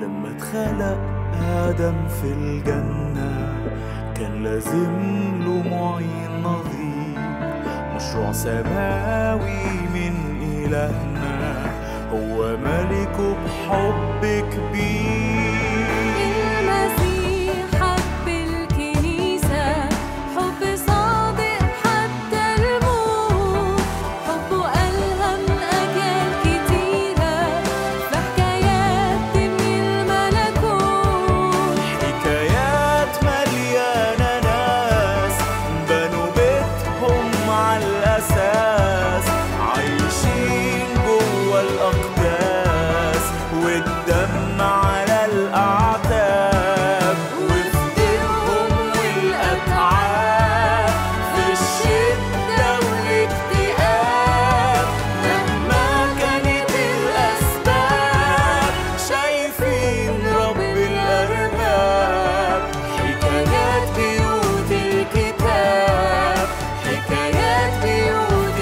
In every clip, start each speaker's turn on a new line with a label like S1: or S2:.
S1: لما اتخلق آدم في الجنة كان لازم له معين نظير مشروع سماوي من إلهنا هو ملكه بحب كبير
S2: المسيح حب الكنيسة حب صادق حتى الموت حبه ألهم أجيال كتيرة في حكايات تبني الملكوت
S1: حكايات مليانة ناس بنوا بيتهم على الأساس عايشين جوا الأقداس والدم على الأعتاب وفي دينهم والأتعاب في الشدة والاكتئاب مهما كانت الأسباب شايفين رب الأرباب حكايات بيوت الكتاب حكايات بيوت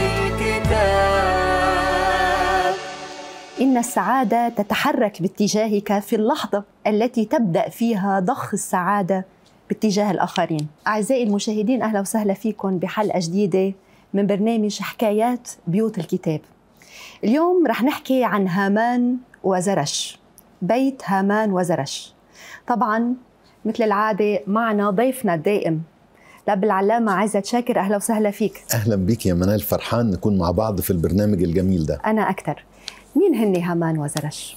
S1: الكتاب
S3: إن السعادة تتحرك باتجاهك في اللحظة التي تبدأ فيها ضخ السعادة باتجاه الآخرين أعزائي المشاهدين أهلا وسهلا فيكم بحلقة جديدة من برنامج حكايات بيوت الكتاب اليوم رح نحكي عن هامان وزرش بيت هامان وزرش طبعا مثل العادة معنا ضيفنا الدائم الأب العلامة عزت شاكر أهلا وسهلا فيك
S4: اهلا بيك يا منال فرحان نكون مع بعض في البرنامج الجميل ده
S3: أنا أكثر مين هني هامان وزرش؟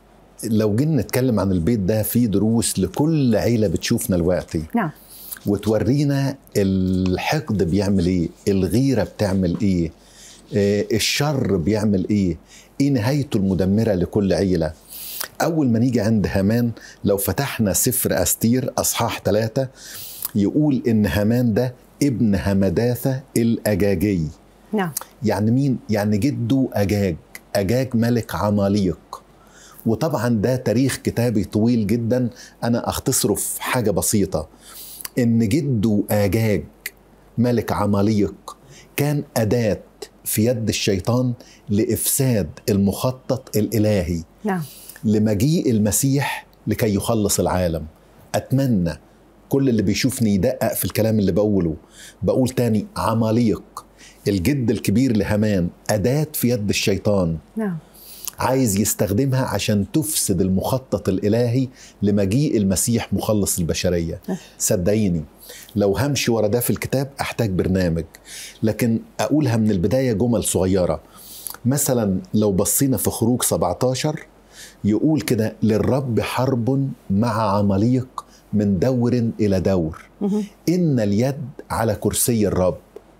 S4: لو جينا نتكلم عن البيت ده في دروس لكل عيله بتشوفنا دلوقتي
S3: نعم
S4: وتورينا الحقد بيعمل ايه الغيره بتعمل ايه آه، الشر بيعمل ايه ايه نهايته المدمره لكل عيله اول ما نيجي عند هامان لو فتحنا سفر استير اصحاح ثلاثة يقول ان هامان ده ابن همداثة الاجاجي
S3: نعم
S4: يعني مين؟ يعني جده أجاج أجاج ملك عماليق وطبعا ده تاريخ كتابي طويل جدا أنا أختصره في حاجة بسيطة إن جده أجاج ملك عماليق كان أداة في يد الشيطان لإفساد المخطط الإلهي
S3: نعم
S4: لمجيء المسيح لكي يخلص العالم أتمنى كل اللي بيشوفني يدقق في الكلام اللي بقوله بقول تاني عماليق الجد الكبير لهامان أداة في يد الشيطان
S3: نعم
S4: عايز يستخدمها عشان تفسد المخطط الإلهي لمجيء المسيح مخلص البشرية صدقيني لو همشي ورا ده في الكتاب أحتاج برنامج لكن أقولها من البداية جمل صغيرة مثلا لو بصينا في خروج 17 يقول كده للرب حرب مع عماليق من دور إلى دور
S3: مهم.
S4: إن اليد على كرسي الرب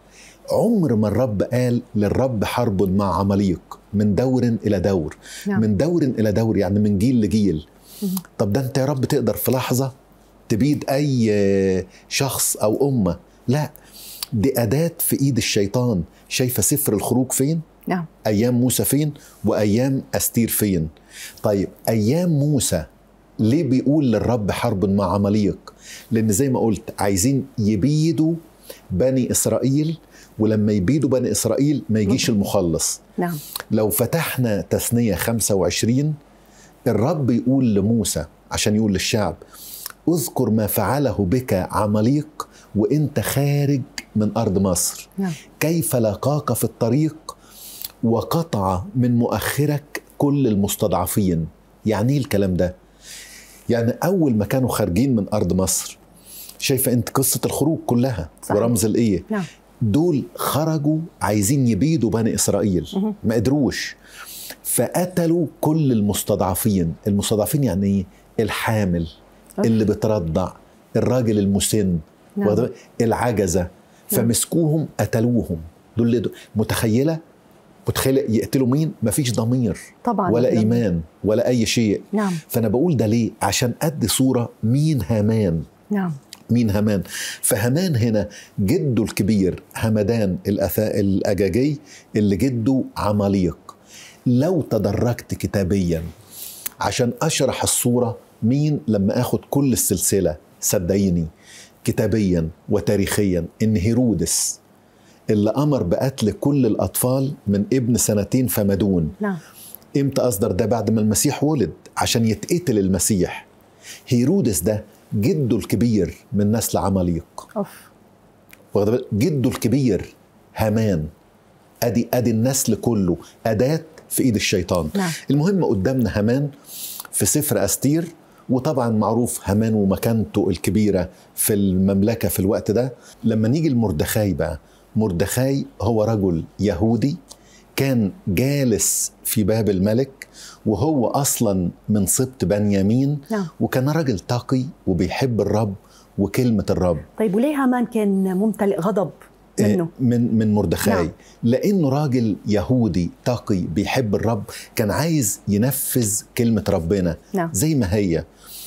S4: عمر ما الرب قال للرب حرب مع عماليق من دور إلى دور
S3: نعم.
S4: من دور إلى دور يعني من جيل لجيل
S3: مهم.
S4: طب ده أنت يا رب تقدر في لحظة تبيد أي شخص أو أمة لا دي أداة في إيد الشيطان شايفة سفر الخروج فين
S3: نعم
S4: ايام موسى فين وايام استير فين طيب ايام موسى ليه بيقول للرب حرب مع عماليق لان زي ما قلت عايزين يبيدوا بني اسرائيل ولما يبيدوا بني اسرائيل ما يجيش المخلص
S3: نعم
S4: لو فتحنا تثنيه 25 الرب يقول لموسى عشان يقول للشعب اذكر ما فعله بك عماليق وانت خارج من ارض مصر
S3: نعم
S4: كيف لقاك في الطريق وقطع من مؤخرك كل المستضعفين يعني ايه الكلام ده يعني اول ما كانوا خارجين من ارض مصر شايفه انت قصه الخروج كلها
S3: صحيح.
S4: ورمز الايه
S3: نعم
S4: دول خرجوا عايزين يبيدوا بني اسرائيل
S3: مهم.
S4: ما قدروش فقتلوا كل المستضعفين المستضعفين يعني ايه الحامل
S3: أوف.
S4: اللي بترضع الراجل المسن
S3: نعم.
S4: واخد بالك؟ العجزه
S3: نعم.
S4: فمسكوهم قتلوهم دول اللي- متخيله متخيله يقتلوا مين مفيش ضمير
S3: طبعا
S4: ولا
S3: نعم.
S4: ايمان ولا اي شيء
S3: نعم
S4: فانا بقول ده ليه عشان ادي صوره مين هامان
S3: نعم
S4: مين هامان فهامان هنا جده الكبير همدان الأثاء الأجاجي اللي جده عماليق لو تدرجت كتابيا عشان أشرح الصورة مين لما أخد كل السلسلة صدقيني كتابيا وتاريخيا إن هيرودس اللي أمر بقتل كل الأطفال من ابن سنتين فما دون
S3: نعم
S4: امتى اصدر ده بعد ما المسيح ولد عشان يتقتل المسيح هيرودس ده جده الكبير من نسل عماليق
S3: اوف
S4: واخد بالك؟ جده الكبير هامان ادي ادي النسل كله اداه في ايد الشيطان
S3: نعم.
S4: المهم قدامنا هامان في سفر استير وطبعا معروف هامان ومكانته الكبيره في المملكه في الوقت ده لما نيجي لمردخاي بقى مردخاي هو رجل يهودي كان جالس في باب الملك وهو اصلا من سبط بنيامين
S3: نعم.
S4: وكان راجل تقي وبيحب الرب وكلمه الرب
S3: طيب وليه هامان كان ممتلئ غضب منه
S4: من من مردخاي
S3: نعم.
S4: نعم. لانه راجل يهودي تقي بيحب الرب كان عايز ينفذ كلمه ربنا
S3: نعم.
S4: زي ما هي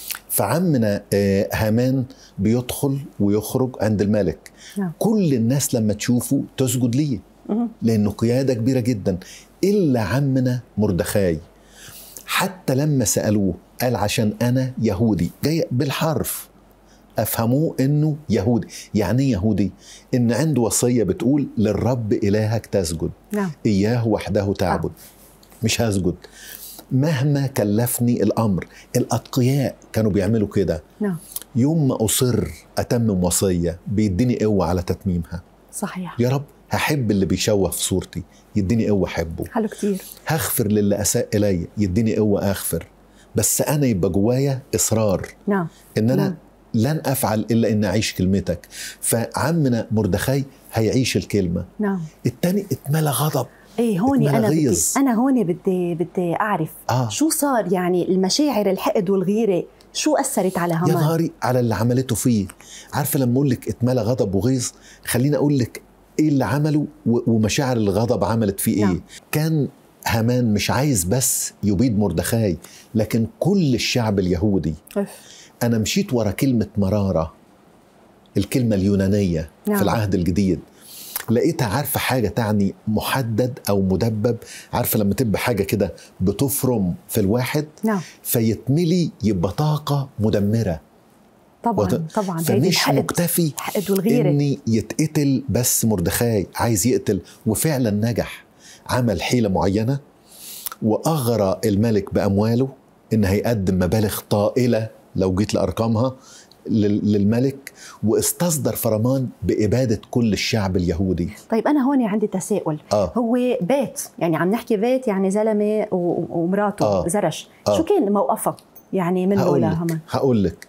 S4: فعمنا آه، هامان بيدخل ويخرج عند الملك
S3: نعم.
S4: كل الناس لما تشوفه تسجد ليه
S3: مهم.
S4: لانه قياده كبيره جدا الا عمنا مردخاي حتى لما سالوه قال عشان انا يهودي جاي بالحرف افهموه انه يهودي يعني ايه يهودي ان عنده وصيه بتقول للرب الهك تسجد
S3: نعم
S4: اياه وحده تعبد مش هسجد مهما كلفني الامر الاتقياء كانوا بيعملوا كده
S3: نعم
S4: يوم ما اصر اتمم وصيه بيديني قوه على تتميمها
S3: صحيح
S4: يا رب هحب اللي بيشوه في صورتي يديني قوه احبه
S3: حلو كتير
S4: هغفر للي اساء الي يديني قوه اغفر بس انا يبقى جوايا اصرار
S3: نعم
S4: ان انا
S3: نعم.
S4: لن افعل الا ان اعيش كلمتك فعمنا مردخاي هيعيش الكلمه
S3: نعم
S4: التاني اتملى غضب
S3: ايه هوني
S4: اتملى
S3: انا بدي
S4: غيظ.
S3: انا هوني بدي بدي اعرف
S4: آه.
S3: شو صار يعني المشاعر الحقد والغيره شو اثرت على
S4: يا
S3: هامان
S4: نهاري على اللي عملته فيه عارفه لما اقول لك اتملى غضب وغيظ خليني اقول لك ايه اللي عمله و- ومشاعر الغضب عملت فيه ايه
S3: نعم.
S4: كان هامان مش عايز بس يبيد مردخاي لكن كل الشعب اليهودي
S3: أوف.
S4: انا مشيت ورا كلمه مراره الكلمه اليونانيه
S3: نعم.
S4: في العهد الجديد لقيتها عارفه حاجه تعني محدد او مدبب عارفه لما تبقى حاجه كده بتفرم في الواحد
S3: نعم
S4: فيتملي يبقى طاقه مدمره
S3: طبعا
S4: وت-
S3: طبعا هيدي
S4: فمش
S3: الحقد
S4: مكتفي
S3: الحقد والغيره
S4: اني يتقتل بس مردخاي عايز يقتل وفعلا نجح عمل حيله معينه واغرى الملك بامواله ان هيقدم مبالغ طائله لو جيت لارقامها لل- للملك واستصدر فرمان باباده كل الشعب اليهودي
S3: طيب انا هون عندي تساؤل
S4: اه
S3: هو بيت يعني عم نحكي بيت يعني زلمه و- ومراته
S4: آه.
S3: زرش
S4: آه.
S3: شو كان موقفها يعني منه
S4: هقول
S3: لهامان
S4: لك هقول لك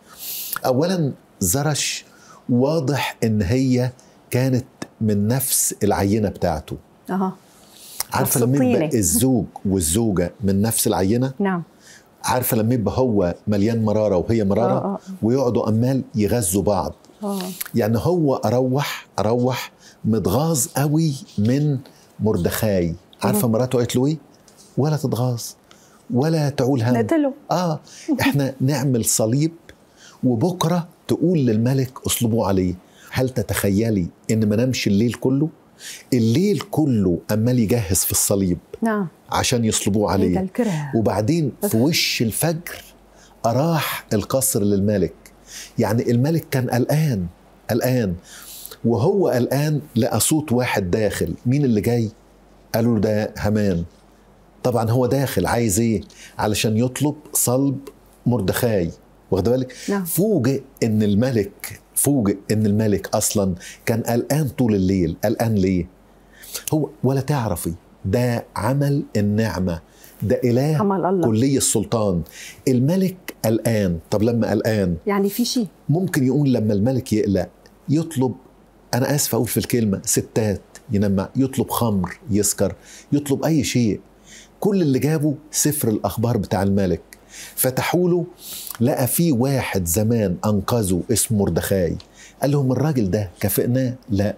S4: اولا زرش واضح ان هي كانت من نفس العينه بتاعته
S3: اها
S4: عارفه لما
S3: مبسوطين.
S4: يبقى الزوج والزوجه من نفس العينه
S3: نعم
S4: عارفه لما يبقى هو مليان مراره وهي مراره
S3: آه، آه.
S4: ويقعدوا امال يغذوا بعض
S3: اه
S4: يعني هو اروح اروح متغاظ قوي من مردخاي عارفه مراته قالت له ايه ولا تتغاظ ولا تعول هم
S3: نقتله
S4: اه احنا نعمل صليب وبكره تقول للملك اصلبوا عليه هل تتخيلي ان ما نامش الليل كله الليل كله امال يجهز في الصليب
S3: نعم
S4: عشان يصلبوه
S3: هيدا
S4: عليه
S3: الكره
S4: وبعدين في وش الفجر أراح القصر للملك يعني الملك كان قلقان قلقان وهو قلقان لقى صوت واحد داخل مين اللي جاي قالوا له ده همان طبعا هو داخل عايز ايه علشان يطلب صلب مردخاي واخد بالك
S3: نعم.
S4: فوجئ ان الملك فوجئ ان الملك اصلا كان قلقان طول الليل قلقان ليه هو ولا تعرفي ده عمل النعمه ده اله
S3: عمل الله
S4: كلي السلطان الملك قلقان طب لما قلقان
S3: يعني في شيء
S4: ممكن يقول لما الملك يقلق يطلب انا اسف اقول في الكلمه ستات ينمع يطلب خمر يسكر يطلب اي شيء كل اللي جابه سفر الاخبار بتاع الملك فتحوا له لقى في واحد زمان انقذه اسمه مردخاي قال لهم الراجل ده كافئناه لا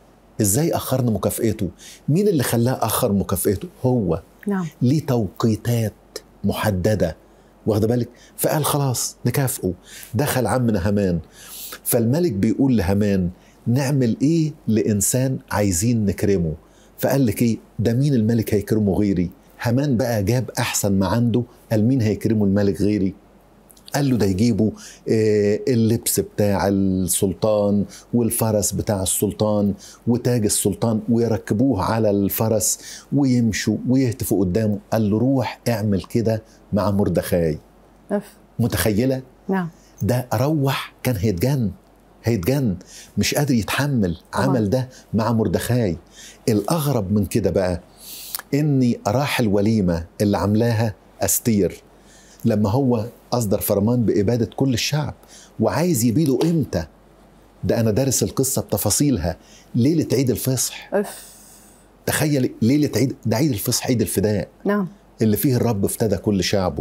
S4: ازاي اخرنا مكافئته مين اللي خلاه اخر مكافئته هو
S3: نعم
S4: ليه توقيتات محدده واخد بالك فقال خلاص نكافئه دخل عمنا همان فالملك بيقول لهمان نعمل ايه لانسان عايزين نكرمه فقال لك ايه ده مين الملك هيكرمه غيري همان بقى جاب احسن ما عنده قال مين هيكرمه الملك غيري قال له ده يجيبوا آه، اللبس بتاع السلطان والفرس بتاع السلطان وتاج السلطان ويركبوه على الفرس ويمشوا ويهتفوا قدامه قال له روح اعمل كده مع مردخاي
S3: أف.
S4: متخيله
S3: نعم
S4: ده اروح كان هيتجن هيتجن مش قادر يتحمل
S3: طبعاً.
S4: عمل ده مع مردخاي الاغرب من كده بقى اني راح الوليمه اللي عاملاها استير لما هو اصدر فرمان باباده كل الشعب وعايز يبيده امتى ده انا دارس القصه بتفاصيلها ليله عيد الفصح
S3: أف.
S4: تخيل ليله عيد ده عيد الفصح عيد الفداء
S3: نعم
S4: اللي فيه الرب افتدى كل شعبه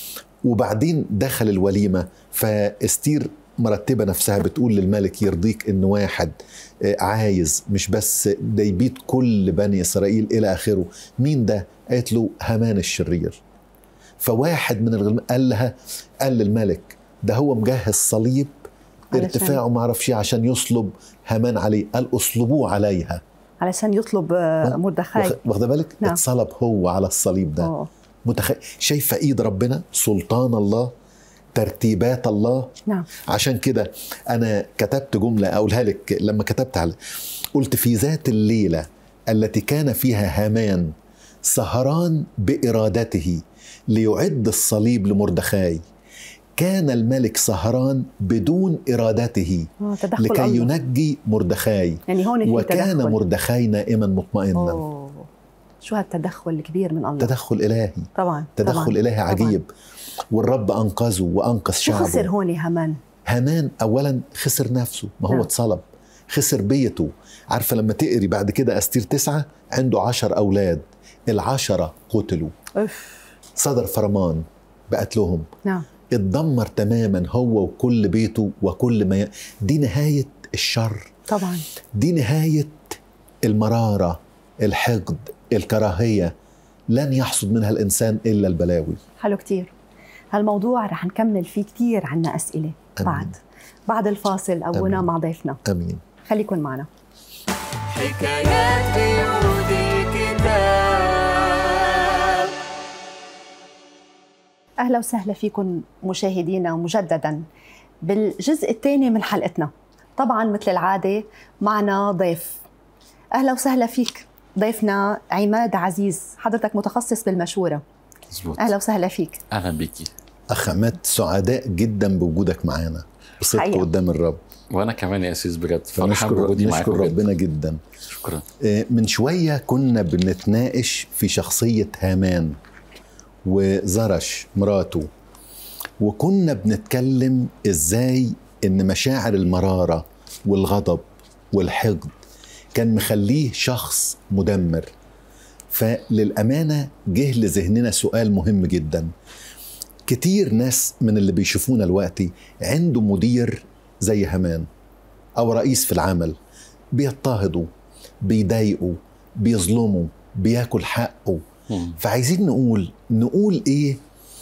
S4: وبعدين دخل الوليمة فاستير مرتبة نفسها بتقول للملك يرضيك ان واحد آه، عايز مش بس ده يبيد كل بني اسرائيل الى اخره مين ده قالت له هامان الشرير فواحد من الغلمان قال لها قال للملك ده هو مجهز صليب
S3: علشان-
S4: ارتفاعه ما اعرفش إيه عشان يصلب هامان عليه قال اصلبوه عليها
S3: علشان يطلب آه، مردخاي
S4: واخ- واخده بالك
S3: نعم.
S4: اتصلب هو على الصليب ده
S3: أوه.
S4: متخيل شايفه ايد ربنا سلطان الله ترتيبات الله
S3: نعم
S4: عشان كده انا كتبت جمله اقولها لك لما كتبت على قلت في ذات الليله التي كان فيها هامان سهران بارادته ليعد الصليب لمردخاي كان الملك سهران بدون ارادته
S3: آه، تدخل
S4: لكي
S3: الله
S4: ينجي مردخاي
S3: يعني هون في
S4: وكان
S3: تدخل.
S4: مردخاي نائما مطمئنا
S3: أوه. شو هالتدخل الكبير من الله
S4: تدخل الهي
S3: طبعا
S4: تدخل
S3: طبعاً.
S4: إلهي
S3: طبعاً.
S4: عجيب والرب أنقذه وأنقذ
S3: شو
S4: شعبه
S3: خسر هون هامان
S4: هامان أولا خسر نفسه ما هو
S3: نعم.
S4: اتصلب خسر بيته عارفة لما تقري بعد كده أستير تسعة عنده عشر أولاد العشرة قتلوا
S3: أف.
S4: صدر فرمان بقتلهم
S3: نعم
S4: اتدمر تماما هو وكل بيته وكل ما ي... دي نهاية الشر
S3: طبعا
S4: دي نهاية المرارة الحقد الكراهية لن يحصد منها الإنسان إلا البلاوي
S3: حلو كتير هالموضوع رح نكمل فيه كتير عنا أسئلة
S4: أمين.
S3: بعد بعد الفاصل أبونا
S4: أمين.
S3: مع ضيفنا
S4: أمين
S3: خليكن معنا
S1: حكايات بيوت الكتاب
S3: أهلا وسهلا فيكم مشاهدينا مجددا بالجزء الثاني من حلقتنا طبعا مثل العادة معنا ضيف أهلا وسهلا فيك ضيفنا عماد عزيز حضرتك متخصص بالمشورة
S5: مظبوط
S3: أهلا وسهلا فيك
S5: اهلا بيكي
S4: اخ عماد سعداء جدا بوجودك معانا بصدق
S3: حقيقة.
S4: قدام الرب
S5: وانا كمان يا اسيس بجد فرحان
S4: فنشكر
S5: بوجودي
S4: نشكر
S5: معاكم جدا
S4: ربنا جدا
S5: شكرا
S4: آه، من شويه كنا بنتناقش في شخصيه هامان وزرش مراته وكنا بنتكلم ازاي ان مشاعر المراره والغضب والحقد كان مخليه شخص مدمر فللامانه جه لذهننا سؤال مهم جدا كتير ناس من اللي بيشوفونا دلوقتي عنده مدير زي هامان او رئيس في العمل بيضطهدوا بيضايقوا بيظلموا بياكل حقه
S5: مم.
S4: فعايزين نقول نقول ايه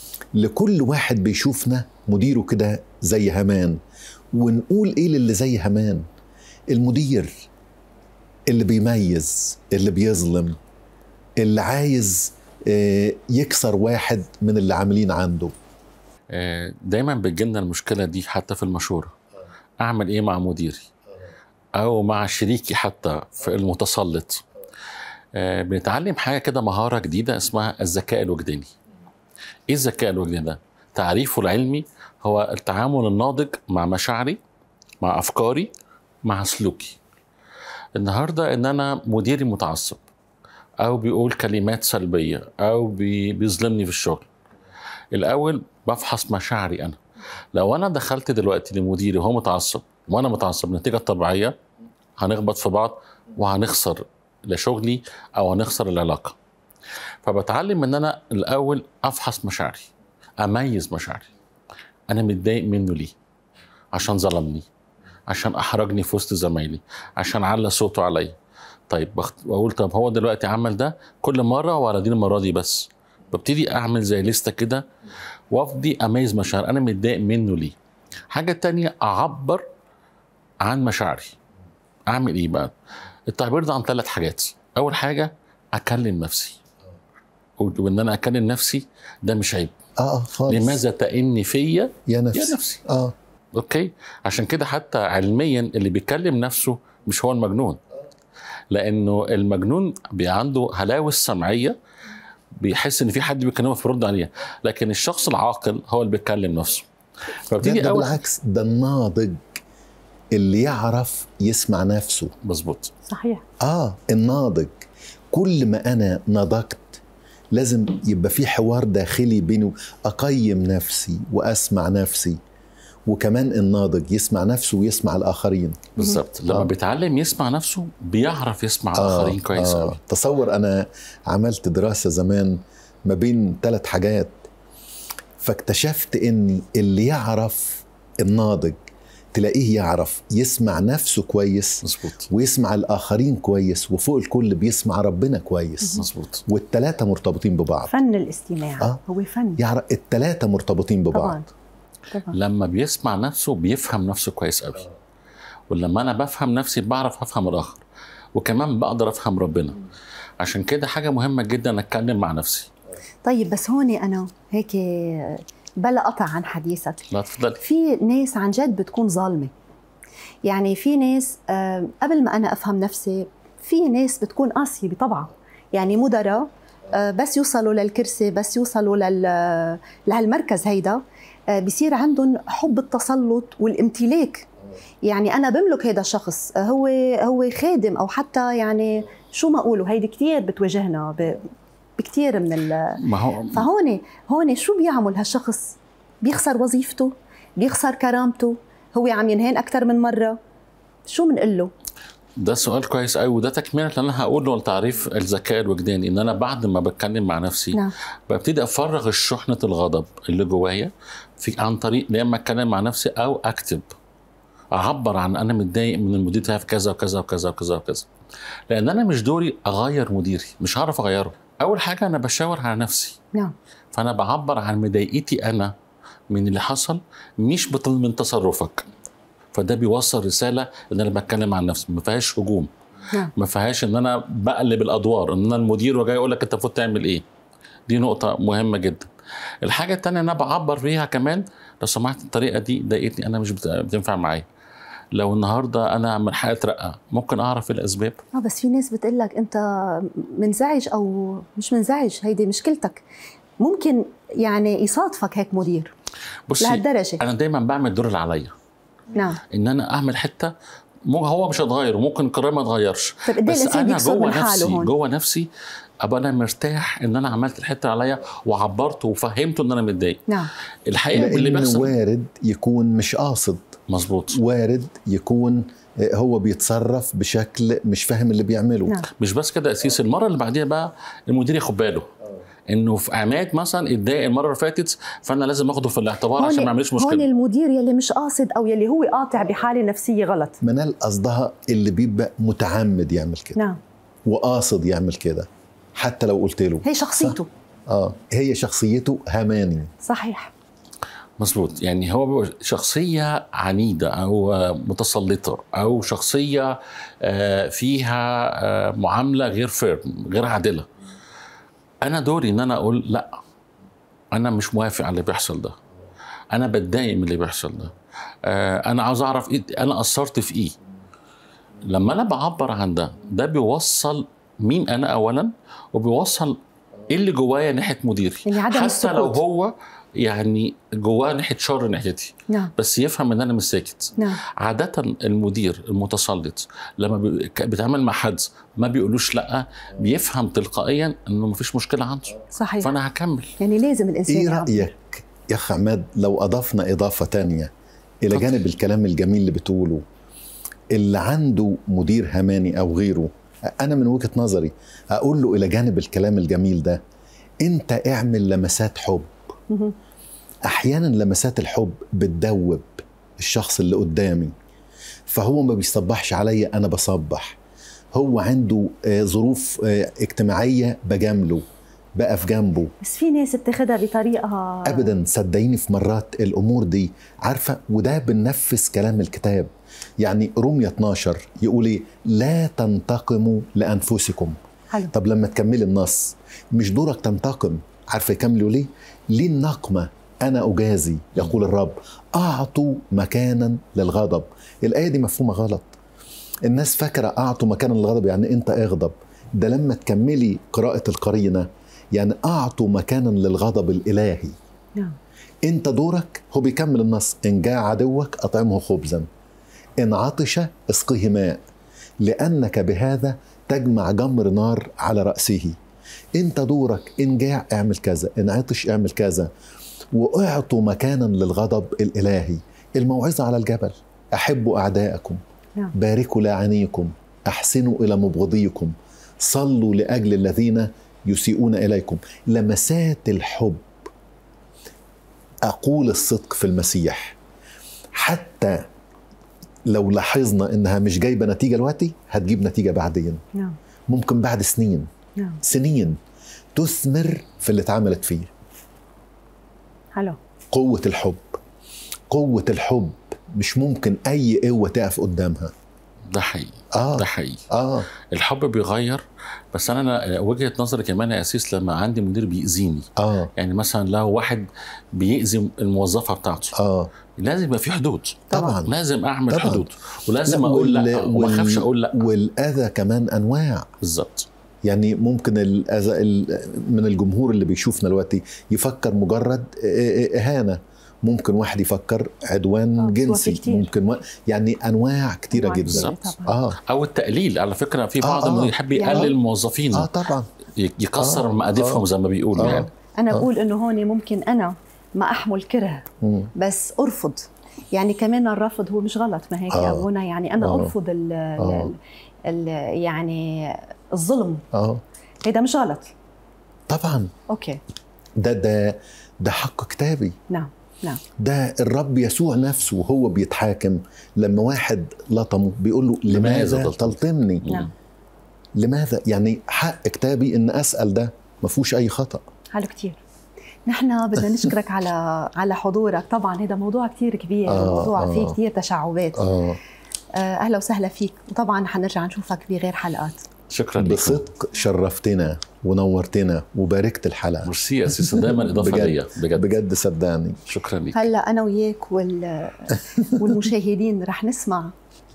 S4: لكل واحد بيشوفنا مديره كده زي هامان ونقول ايه للي زي هامان المدير اللي بيميز اللي بيظلم اللي عايز آه، يكسر واحد من اللي عاملين عنده
S5: آه، دايما بتجيلنا المشكله دي حتى في المشوره اعمل ايه مع مديري او مع شريكي حتى في المتسلط آه، بنتعلم حاجه كده مهاره جديده اسمها الذكاء الوجداني ايه الذكاء الوجداني ده تعريفه العلمي هو التعامل الناضج مع مشاعري مع افكاري مع سلوكي النهارده ان انا مديري متعصب او بيقول كلمات سلبيه او بي- بيظلمني في الشغل الاول بفحص مشاعري انا لو انا دخلت دلوقتي لمديري وهو متعصب وانا متعصب نتيجه طبيعيه هنخبط في بعض وهنخسر لشغلي او هنخسر العلاقه فبتعلم ان انا الاول افحص مشاعري اميز مشاعري انا متضايق منه ليه عشان ظلمني عشان احرجني في وسط زمايلي عشان على صوته عليا طيب بخت... واقول طب هو دلوقتي عمل ده كل مره ولا دي المره دي بس ببتدي اعمل زي لستة كده وافضي اميز مشاعر انا متضايق منه ليه حاجه تانية اعبر عن مشاعري اعمل ايه بقى التعبير ده عن ثلاث حاجات اول حاجه اكلم نفسي وان انا اكلم نفسي ده مش عيب
S4: اه اه خالص
S5: لماذا تئن فيا
S4: يا نفسي
S5: يا نفسي
S4: اه
S5: اوكي عشان كده حتى علميا اللي بيكلم نفسه مش هو المجنون لانه المجنون بيبقى عنده هلاوس سمعيه بيحس ان في حد بيكلمه فيرد عليه لكن الشخص العاقل هو اللي بيتكلم نفسه
S4: ده,
S5: فبتدي
S4: ده
S5: اول
S4: بالعكس ده الناضج اللي يعرف يسمع نفسه
S5: مظبوط
S3: صحيح
S4: اه الناضج كل ما انا نضجت لازم يبقى في حوار داخلي بيني اقيم نفسي واسمع نفسي وكمان الناضج يسمع نفسه ويسمع الاخرين
S5: بالظبط لما
S4: آه.
S5: بيتعلم يسمع نفسه بيعرف يسمع الاخرين كويس قوي
S4: تصور انا عملت دراسه زمان ما بين ثلاث حاجات فاكتشفت ان اللي يعرف الناضج تلاقيه يعرف يسمع نفسه كويس
S5: مظبوط
S4: ويسمع الاخرين كويس وفوق الكل بيسمع ربنا كويس
S5: مظبوط
S4: والثلاثه مرتبطين ببعض
S3: فن الاستماع
S4: آه.
S3: هو فن
S4: يعرف الثلاثه مرتبطين ببعض
S3: طبعا طبعا
S5: لما بيسمع نفسه بيفهم نفسه كويس قوي ولما انا بفهم نفسي بعرف افهم الاخر وكمان بقدر افهم ربنا عشان كده حاجه مهمه جدا اتكلم مع نفسي
S3: طيب بس هون انا هيك بلا قطع عن حديثك
S5: لا تفضل
S3: في ناس عن جد بتكون ظالمه يعني في ناس آه، قبل ما انا افهم نفسي في ناس بتكون قاسيه بطبعها يعني مدراء آه، بس يوصلوا للكرسي بس يوصلوا لل لهالمركز هيدا آه، بصير عندهم حب التسلط والامتلاك يعني انا بملك هذا الشخص آه، هو هو خادم او حتى يعني شو ما اقوله هيدي كثير بتواجهنا ب- بكثير من ال
S5: ما هو
S3: فهون هون شو بيعمل هالشخص بيخسر وظيفته بيخسر كرامته هو عم ينهين اكثر من مره شو بنقول له
S5: ده سؤال كويس قوي وده تكمله اللي انا هقوله لتعريف الذكاء الوجداني ان انا بعد ما بتكلم مع نفسي
S3: نعم
S5: ببتدي افرغ الشحنه الغضب اللي جوايا في عن طريق يا اما اتكلم مع نفسي او اكتب اعبر عن انا متضايق من المدير بتاعي في كذا وكذا وكذا وكذا وكذا لان انا مش دوري اغير مديري مش هعرف اغيره اول حاجه انا بشاور على نفسي
S3: نعم
S5: فانا بعبر عن مضايقتي انا من اللي حصل مش بط- من تصرفك فده بيوصل رساله ان انا بتكلم عن نفسي ما فيهاش هجوم
S3: نعم
S5: ما فيهاش ان انا بقلب الادوار ان انا المدير وجاي يقول لك انت المفروض تعمل ايه دي نقطه مهمه جدا الحاجه الثانيه انا بعبر فيها كمان لو سمحت الطريقه دي ضايقتني انا مش بت- بتنفع معايا لو النهارده انا من حقي اترقى ممكن اعرف إيه الاسباب
S3: اه بس في ناس بتقول لك انت منزعج او مش منزعج هيدي مشكلتك ممكن يعني يصادفك هيك مدير
S5: بصي
S3: لهالدرجه
S5: انا دايما بعمل الدور اللي عليا
S3: نعم
S5: ان انا اعمل حته مو هو مش هيتغير وممكن القرار ما يتغيرش
S3: طيب قد ايه
S5: بس
S3: الانسان
S5: انا
S3: بيكسر
S5: جوه
S3: من حاله
S5: نفسي
S3: هون
S5: جوه نفسي ابقى انا مرتاح ان انا عملت الحته اللي عليا وعبرت وفهمته ان انا متضايق
S3: نعم
S5: الحقيقه اللي
S4: لانه
S5: بيحصل
S4: وارد يكون مش قاصد
S5: مظبوط
S4: وارد يكون آه، هو بيتصرف بشكل مش فاهم اللي بيعمله
S3: نعم
S5: مش بس كده يا اسيس المره اللي بعديها بقى المدير ياخد باله انه في عماد مثلا اتضايق المره اللي فاتت فانا لازم اخده في الاعتبار عشان ما يعملش
S3: هون
S5: مشكله
S3: المدير يلي مش قاصد او يلي هو قاطع بحاله نفسيه غلط
S4: منال قصدها اللي بيبقى متعمد يعمل كده
S3: نعم
S4: وقاصد يعمل كده حتى لو قلت له
S3: هي شخصيته
S4: اه هي شخصيته هماني
S3: صحيح
S5: مظبوط يعني هو بيبقى شخصيه عنيده او متسلطه او شخصيه آه، فيها آه، معامله غير فيرم غير عادله انا دوري ان انا اقول لا انا مش موافق على اللي بيحصل ده انا بتضايق من اللي بيحصل ده آه، انا عاوز اعرف ايه انا قصرت في ايه لما انا بعبر عن ده ده بيوصل مين انا اولا وبيوصل ايه اللي جوايا ناحيه مديري
S3: يعني عدم
S5: حتى لو
S3: السكوت.
S5: هو يعني جواه ناحيه شر ناحيتي
S3: نعم
S5: بس يفهم ان انا مش ساكت
S3: نعم
S5: عادة المدير المتسلط لما بي- ك- بيتعامل مع حد ما بيقولوش لا بيفهم تلقائيا انه مفيش مشكلة عنده
S3: صحيح
S5: فانا هكمل
S3: يعني لازم الانسان
S4: ايه
S3: يعبر.
S4: رايك يا اخ عماد لو اضفنا اضافه تانية الى
S5: اتفضل.
S4: جانب الكلام الجميل اللي بتقوله اللي عنده مدير هماني او غيره انا من وجهه نظري اقول له الى جانب الكلام الجميل ده انت اعمل لمسات حب
S3: مهم.
S4: احيانا لمسات الحب بتدوب الشخص اللي قدامي فهو ما بيصبحش عليا انا بصبح هو عنده آه، ظروف آه، اجتماعيه بجامله بقى في جنبه
S3: بس في ناس بتاخدها بطريقه
S4: ابدا صدقيني في مرات الامور دي عارفه وده بننفذ كلام الكتاب يعني رومية 12 يقول ايه لا تنتقموا لانفسكم
S3: حلو
S4: طب لما تكملي النص مش دورك تنتقم عارفه يكملوا ليه ليه النقمه انا اجازي يقول الرب اعطوا مكانا للغضب الايه دي مفهومه غلط الناس فاكره اعطوا مكانا للغضب يعني انت اغضب ده لما تكملي قراءه القرينه يعني اعطوا مكانا للغضب الالهي
S3: نعم
S4: انت دورك هو بيكمل النص ان جاء عدوك اطعمه خبزا ان عطش اسقه ماء لانك بهذا تجمع جمر نار على راسه انت دورك ان جاع اعمل كذا ان عطش اعمل كذا واعطوا مكانا للغضب الالهي الموعظه على الجبل احبوا اعداءكم
S3: نعم.
S4: باركوا لاعنيكم احسنوا الى مبغضيكم صلوا لاجل الذين يسيئون اليكم لمسات الحب اقول الصدق في المسيح حتى لو لاحظنا انها مش جايبه نتيجه دلوقتي هتجيب نتيجه بعدين
S3: نعم
S4: ممكن بعد سنين
S3: نعم
S4: سنين تثمر في اللي اتعملت فيه
S3: حلو
S4: قوه الحب قوه الحب مش ممكن اي قوه تقف قدامها
S5: ده حقيقي
S4: اه
S5: ده حقيقي
S4: اه
S5: الحب بيغير بس انا أنا وجهه نظري كمان يا اسيس لما عندي مدير بيأذيني
S4: اه
S5: يعني مثلا لو واحد بيأذي الموظفه بتاعته
S4: اه
S5: لازم يبقى في حدود
S4: طبعا
S5: لازم اعمل
S4: طبعاً.
S5: حدود ولازم
S4: لا،
S5: اقول
S4: وال-
S5: لا وما
S4: وال-
S5: اخافش اقول لا
S4: والاذى كمان انواع
S5: بالظبط
S4: يعني ممكن الاذى ال- من الجمهور اللي بيشوفنا دلوقتي يفكر مجرد اهانه ممكن واحد يفكر عدوان
S3: آه، بس هو في
S4: جنسي
S3: كتير.
S4: ممكن و... يعني انواع كتيره
S3: أنواع
S4: جدا
S3: كتيرة
S5: بالظبط.
S3: طبعاً.
S4: اه
S5: او التقليل على فكره في بعض
S4: آه، آه.
S5: المدير يحب
S3: يعني-
S5: يقلل الموظفين
S4: اه طبعا
S5: ي- يكسر
S4: آه،
S5: مقاديفهم
S4: آه.
S5: زي ما بيقولوا
S4: آه.
S5: يعني
S3: انا
S4: آه.
S3: بقول انه هون ممكن انا ما احمل كره
S4: مم.
S3: بس ارفض يعني كمان الرفض هو مش غلط ما هيك
S4: آه.
S3: ابونا يعني انا
S4: آه.
S3: ارفض ال
S4: آه.
S3: ال ال يعني الظلم
S4: اه
S3: هيدا مش غلط
S4: طبعا
S3: اوكي
S4: ده ده ده حق كتابي
S3: نعم نعم
S4: ده الرب يسوع نفسه وهو بيتحاكم لما واحد لطمه بيقول له
S5: لماذا
S4: لماذا
S5: تلطم؟
S4: تلطمني
S3: نعم
S4: لماذا يعني حق كتابي ان اسال ده ما فيهوش اي خطا
S3: حلو كتير نحن بدنا نشكرك على على حضورك طبعا هذا موضوع كتير كبير
S4: آه،
S3: موضوع
S4: آه.
S3: فيه كتير تشعبات
S4: اه
S3: آه، اهلا وسهلا فيك وطبعا حنرجع نشوفك بغير حلقات
S5: شكرا لكم
S4: بصدق شرفتنا ونورتنا وباركت الحلقه
S5: ميرسي يا اسيس دايما اضافه
S4: بجد.
S5: ليا بجد
S4: بجد صدقني
S5: شكرا لك
S3: هلا انا وياك وال والمشاهدين رح نسمع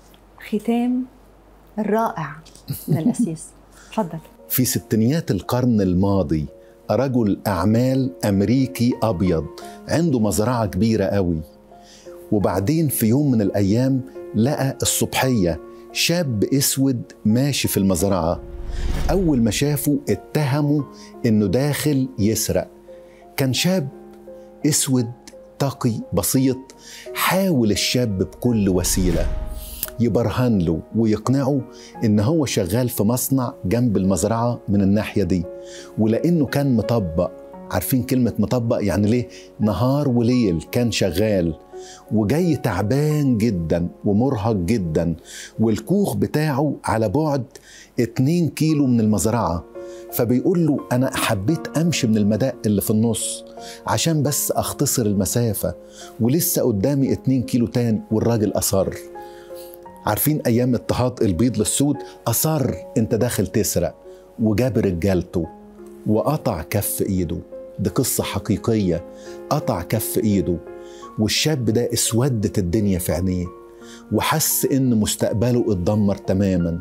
S3: ختام الرائع من الاسيس تفضل
S4: في ستينيات القرن الماضي رجل أعمال أمريكي أبيض عنده مزرعة كبيرة قوي وبعدين في يوم من الأيام لقى الصبحية شاب أسود ماشي في المزرعة أول ما شافه اتهموا إنه داخل يسرق كان شاب أسود تقي بسيط حاول الشاب بكل وسيله يبرهن له ويقنعه ان هو شغال في مصنع جنب المزرعه من الناحيه دي ولانه كان مطبق عارفين كلمه مطبق يعني ليه نهار وليل كان شغال وجاي تعبان جدا ومرهق جدا والكوخ بتاعه على بعد 2 كيلو من المزرعه فبيقول له انا حبيت امشي من المداء اللي في النص عشان بس اختصر المسافه ولسه قدامي 2 كيلو تاني والراجل اصر عارفين ايام اضطهاد البيض للسود اصر انت داخل تسرق وجاب رجالته وقطع كف ايده دي قصه حقيقيه قطع كف ايده والشاب ده اسودت الدنيا في عينيه وحس ان مستقبله اتدمر تماما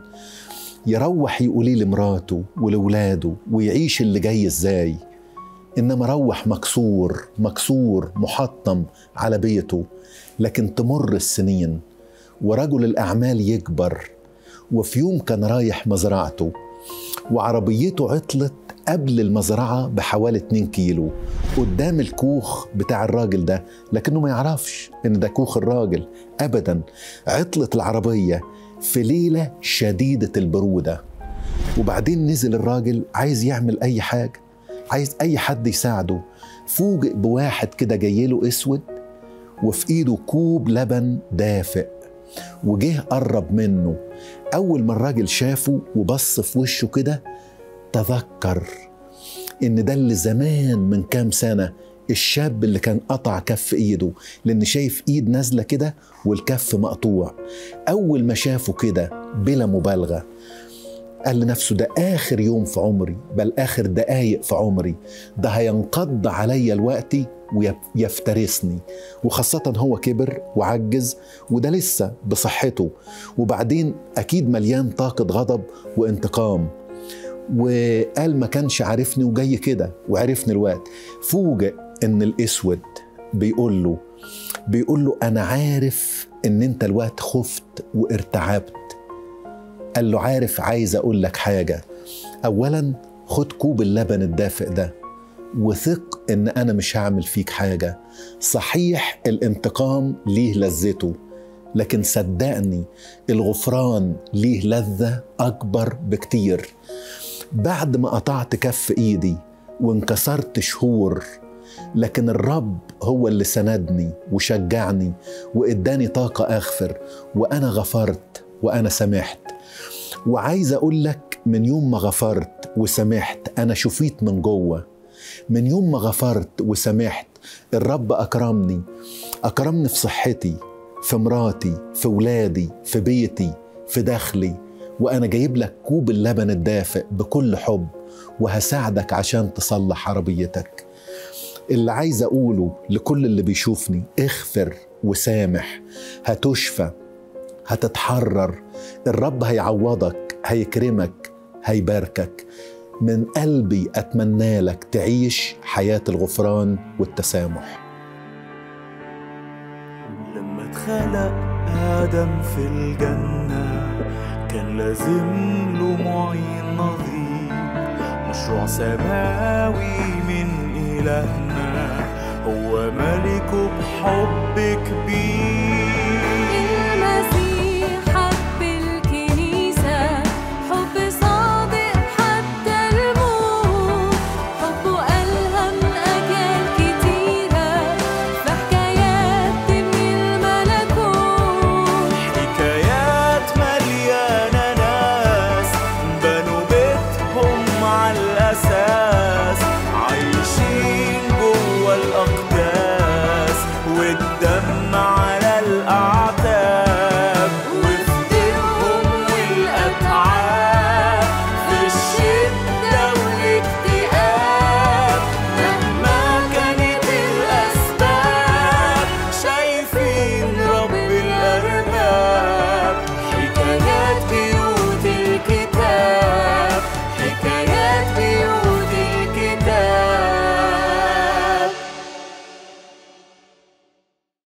S4: يروح يقولي لمراته ولولاده ويعيش اللي جاي ازاي انما روح مكسور مكسور محطم على بيته لكن تمر السنين ورجل الأعمال يكبر وفي يوم كان رايح مزرعته وعربيته عطلت قبل المزرعة بحوالي 2 كيلو قدام الكوخ بتاع الراجل ده لكنه ما يعرفش ان ده كوخ الراجل ابدا عطلت العربية في ليلة شديدة البرودة وبعدين نزل الراجل عايز يعمل اي حاجة عايز اي حد يساعده فوجئ بواحد كده جايله اسود وفي ايده كوب لبن دافئ وجه قرب منه أول ما الراجل شافه وبص في وشه كده تذكر إن ده اللي زمان من كام سنة الشاب اللي كان قطع كف ايده لان شايف ايد نازله كده والكف مقطوع اول ما شافه كده بلا مبالغه قال لنفسه ده اخر يوم في عمري بل اخر دقايق في عمري ده هينقض عليا الوقت ويفترسني وخاصة هو كبر وعجز وده لسه بصحته وبعدين أكيد مليان طاقة غضب وانتقام وقال ما كانش عارفني وجاي كده وعرفني الوقت فوجئ ان الاسود بيقول له بيقول له انا عارف ان انت الوقت خفت وارتعبت قال له عارف عايز اقول لك حاجه اولا خد كوب اللبن الدافئ ده وثق ان انا مش هعمل فيك حاجه صحيح الانتقام ليه لذته لكن صدقني الغفران ليه لذه اكبر بكتير بعد ما قطعت كف ايدي وانكسرت شهور لكن الرب هو اللي سندني وشجعني واداني طاقه اغفر وانا غفرت وانا سمحت وعايز اقول لك من يوم ما غفرت وسمحت انا شفيت من جوه من يوم ما غفرت وسمحت الرب اكرمني اكرمني في صحتي في مراتي في ولادي في بيتي في دخلي وانا جايب لك كوب اللبن الدافئ بكل حب وهساعدك عشان تصلح عربيتك اللي عايز اقوله لكل اللي بيشوفني اغفر وسامح هتشفى هتتحرر الرب هيعوضك هيكرمك هيباركك من قلبي اتمنى لك تعيش حياه الغفران والتسامح
S1: لما اتخلق آدم في الجنة كان لازم له معين نظير مشروع سماوي من إلهنا هو ملكه بحب كبير
S2: المسيح حب الكنيسة حب صادق حتى الموت حبه ألهم أجيال كتيرة في حكايات تبني الملكوت
S1: حكايات مليانة ناس بنوا بيتهم على